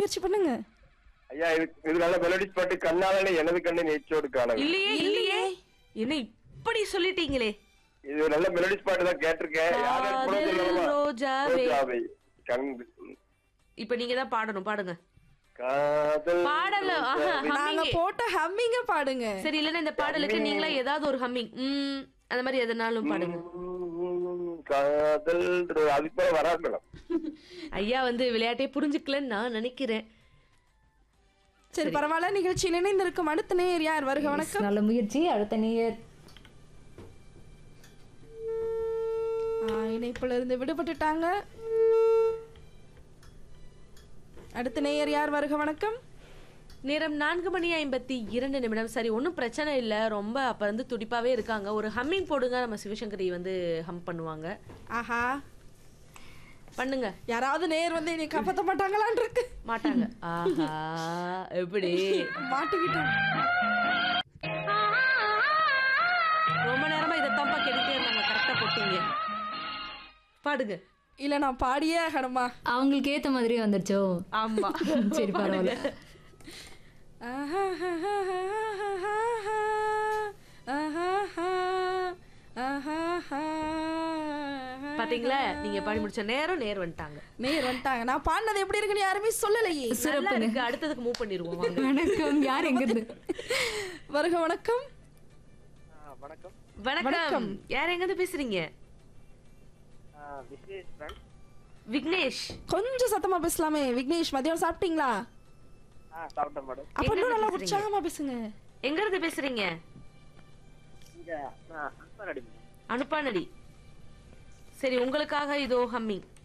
முயற்சி பண்ணுங்க ஐயா இது இது நல்ல மெலடிஸ் பாட்டு கண்ணாலே எனது கண்ணு நெச்சோடு காணல் இல்லையே இல்லையே என்ன இப்படி சொல்லிட்டீங்களே இது நல்ல மெலடிஸ் பாட்டு தான் கேட்டிருக்கேன் யார் யார் கூட காதல் சொல்லலாமா? ரோஜாவே. ரோஜாவை கண் இப்ப நீங்க தான் பாடணும் பாடுங்க காதல் பாடல ஆஹா, ரோஜாவை. நாங்க humming. போட்ட ஹம்மிங்க பாடுங்க சரி இல்லன்னா இந்த பாடலுக்கு நீங்களா ஏதாவது ஒரு ஹம்மிங் ம் அந்த மாதிரி எதனாலும் பாடுங்க உம், காதல் ரோ- அதுக்கு மேல வராது மேடம் ஐயா வந்து விளையாட்டே புரிஞ்சுக்கலன்னு நான் நினைக்கிறேன் சரி பரவாயில்ல நிகழ்ச்சியில் இணைந்திருக்கும் அடுத்த நேர் யார் வருக வணக்கம் நல்ல முயற்சி அடுத்த நேயர் ஆ, இணைப்புல இருந்து விடுபட்டுட்டாங்க அடுத்த நேயர் யார் வருக வணக்கம் நேரம் நான்கு மணி ஐம்பத்தி இரண்டு நிமிடம் சரி ஒன்றும் பிரச்சனை இல்லை ரொம்ப அப்ப வந்து துடிப்பாவே இருக்காங்க ஒரு ஹம்மிங் போடுங்க நம்ம சிவசங்கரி வந்து ஹம் பண்ணுவாங்க ஆஹா பண்ணுங்க யாராவது நேர் வந்து என்னை காப்பாற்ற மாட்டாங்களான் இருக்கு மாட்டாங்க ஆஹா எப்படி மாட்டிக்கிட்டோம் ரொம்ப நேரமா இதை தம்பா கேட்டுட்டே இருந்தாங்க கரெக்டா போட்டீங்க பாடுங்க இல்ல நான் பாடியே ஆகணுமா அவங்களுக்கு ஏத்த மாதிரியே வந்துருச்சோ ஆமா சரி பரவாயில்ல பாத்தீங்களா நீங்க பாடி முடிச்ச நேரம் நேர் வந்துட்டாங்க நேர் வந்துட்டாங்க நான் பாடினது எப்படி இருக்குன்னு யாருமே சொல்லலையே நல்லா இருக்கு அடுத்ததுக்கு மூவ் பண்ணிருவோம் வாங்க வணக்கம் யார் எங்க இருந்து வருக வணக்கம் வணக்கம் வணக்கம் யார் எங்க இருந்து பேசுறீங்க விக்னேஷ் கொஞ்சம் சத்தமா பேசலாமே விக்னேஷ் மதியம் சாப்பிட்டீங்களா சாப்பிட்டேன் மேடம் அப்ப எங்க இன்னும் நல்லா பேசுறீங்க? உற்சாகமா பேசுங்க எங்க இருந்து பேசுறீங்க அனுப்பானடி சரி உங்களுக்காக இதோ ஹம்மிங்